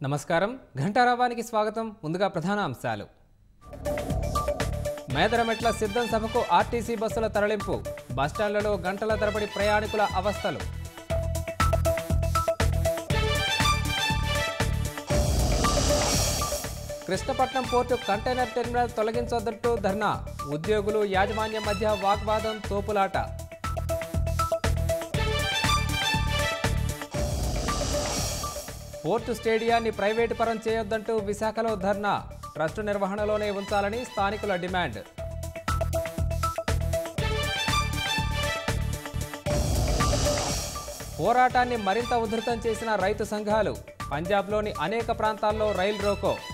నమస్కారం ఘంటారావానికి స్వాగతం ముందుగా ప్రధాన అంశాలు మేదరమెట్ల సిద్ధం సభకు ఆర్టీసీ బస్సుల తరలింపు బస్టాండ్లలో గంటల తరబడి ప్రయాణికుల అవస్థలు కృష్ణపట్నం పోర్టు కంటైనర్ టెర్మినల్ తొలగించొద్దంటూ ధర్నా ఉద్యోగులు యాజమాన్యం మధ్య వాగ్వాదం తోపులాట పోర్టు స్టేడియాన్ని ప్రైవేటు పరం చేయొద్దంటూ విశాఖలో ధర్నా ట్రస్టు నిర్వహణలోనే ఉంచాలని స్థానికుల డిమాండ్ పోరాటాన్ని మరింత ఉధృతం చేసిన రైతు సంఘాలు పంజాబ్లోని అనేక ప్రాంతాల్లో రైలు రోకో